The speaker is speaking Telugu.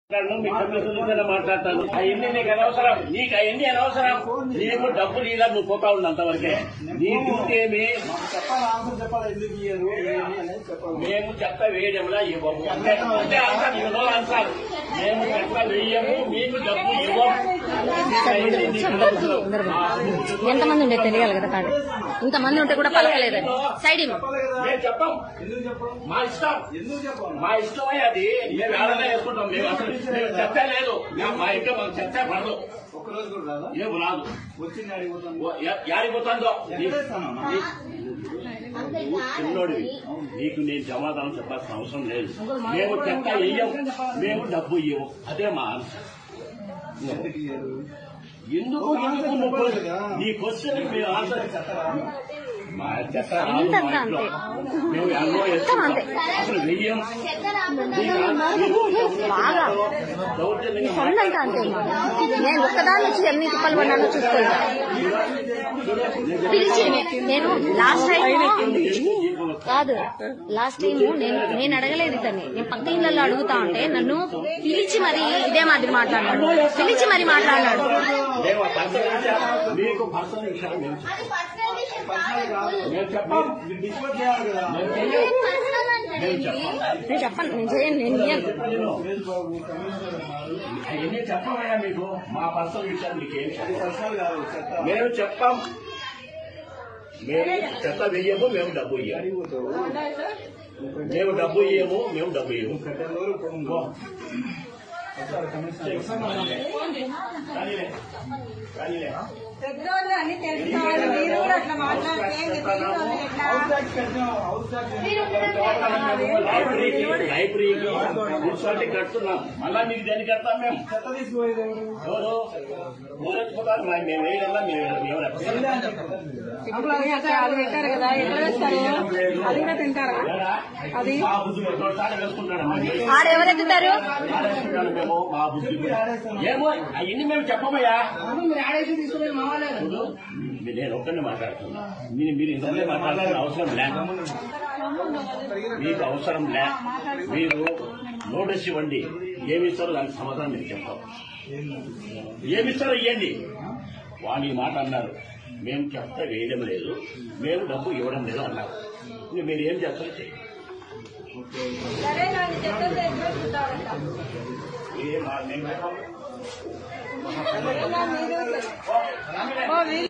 మాట్లాడను మీ కమిషన్తోనే మాట్లాడతాను అవన్నీ నీకు అనవసరం నీకు అవన్నీ అనవసరం నీకు డబ్బు నీలా నువ్వు పోతా ఉంది అంతవరకే నీ డ్యూటీ ఏమి మాకు చెప్పాలి ఆన్సర్ చెప్పాలి ఎందుకు ఇయ్యరు ఏమి అనేది చెప్పాలి మేము చెత్త వేయడంలా ఇవ్వము అంటే అంటే ఆన్సర్ you know answer. మేము చెత్త వేయము మీకు డబ్బు ఇవ్వము నీకు అవన్నీ నీకు అనవసరం. ఎంతమంది ఉండే తెలియాలి కదా కాదు ఇంతమంది ఉంటే కూడా పలకలేదని సైడ్ ఇవ్వు. చెప్పాలి కదా మేము చెప్పం ఎందుకు చెప్పాలి మా ఇష్టం ఎందుకు చెప్పాలి మా ఇష్టమే అది మేము ఏడనే వేసుకుంటాం మేము అసలు మేము చెత్త లేదు మేము మా ఇంట్లో మాకు చెత్త పడదు ఒక్క రోజు కూడా రాదా ఏం రాదు వచ్చింది అడిగిపోతాను ఓ, ఎ- యాడిపోతుందో ఎక్కడేస్తానమ్మా? నువ్వు చిన్నోడివి నీకు నేను సమాధానం చెప్పాల్సిన అవసరం లేదు మేము చెత్త ఇయ్యం మేము డబ్బు ఇయ్యము అదే మా ఆన్సర్ ఎందుకు ఇయ్యరు ఎందుకు ఎందుకు నువ్వు నీ క్వశ్చన్ మీరు ఆన్సర్ మా చెత్త రాదు మా ఇంతంతా ఇంట్లో. అంతే. మేము ఎన్నో మొత్తం అంతే. వేసుకుంటాం. అసలు వెయ్యం బాగా. దౌర్జన్యంగా కొండంతా అంతే మా. నేను ఒక్కదాన్ని వచ్చి ఎన్ని తిప్పలు పడినానో చూసుకుంటా పిలిచి నేను లాస్ట్ టైం కాదు లాస్ట్ టైం నేను నేను అడగలేదు ఇతన్ని నేను పక్క ఇళ్లలో అడుగుతా ఉంటే నన్ను పిలిచి మరి ఇదే మాదిరి మాట్లాడినాడు పిలిచి మరి మాట్లాడినాడు మేము ఆ పర్సనల్ విషయాలు మీకు పర్సనల్ విషయాలు మేము చెప్తాం. పర్సనల్ కాదు మేము చెప్పాం మీరు డిస్కస్ చేయాలి కదా మేము చెయ్యం. మేము చెప్పాం నేను చెప్పను నేను చేయను నేను ఇయ్యను సురేష్ బాబు మీ కమిషనర్ ఉన్నారు అవన్నీ చెప్పమయ్యా మీకు మా పర్సనల్ విషయాలు మీకేం అది చెప్పం. పర్సనల్ కాదు చెత్త మేము చెప్పాం మేము చెత్త వెయ్యము మేము డబ్బు ఇయ్యాలి అడిగిపోతావు మేము డబ్బు ఇయ్యము మేము డబ్బు ఇయ్యము కట్టే రోజు పొంగు కానీలే. కానీలే. పెద్దోళ్ళు అన్ని తెలుసుకోవాలి మీరు కూడా అట్లా మాట్లాడితే ఇంకా తెలియదు ఎట్లా హౌస్ ట్యాక్స్ కట్టినాం హౌస్ ట్యాక్స్ లైబ్రరీకి లైబ్రరీకి మున్సిపాలిటీ కడుతున్నాం మళ్ళా మీకు దేనికి కడతాం మేము చెత్త తీసుకుపోయేది ఎవరు ఎవరు ఊరెత్తుకుతారు మరి మేము వేయగలం మేము ఎవరు వెళ్ళే అని చెప్పాలి ఇప్పుడు అది అక్కడ అది పెట్టారు కదా ఎక్కడ వేస్తారు అది కూడా తింటారా అది మా బుద్ధి ఒకసారి వేసుకుంటాడు ఆడెవరెత్తుతారు ఆడేసుకుంటాడు మేము మా బుద్ధి ఏమో అవన్నీ మేము చెప్పమయ్యా మీరు ఆడేసి తీసుకుని మా వాళ్ళే ఇప్పుడు నేను ఒక్కరిని మాట్లాడుతున్నా మీరు మీరు ఇంతమంది మాట్లాడాల్సిన అవసరం లే మీకు అవసరం లే మీరు నోటీస్ ఇవ్వండి ఏమి ఇస్తారో దానికి సమాధానం మీకు చెప్తాం ఏమి ఇస్తారో ఇవ్వండి వాళ్ళు ఈ మాట అన్నారు మేము చెప్తా వేయడం లేదు మేము డబ్బు ఇవ్వడం లేదు అన్నారు ఇంక మీరు ఏం చేస్తారో చేయండి సరే నాకు చెప్తే ఎక్కడ చూద్దామంట ఏ మా- మేము చెప్పాము. మీరు ఓ వీళ్ళు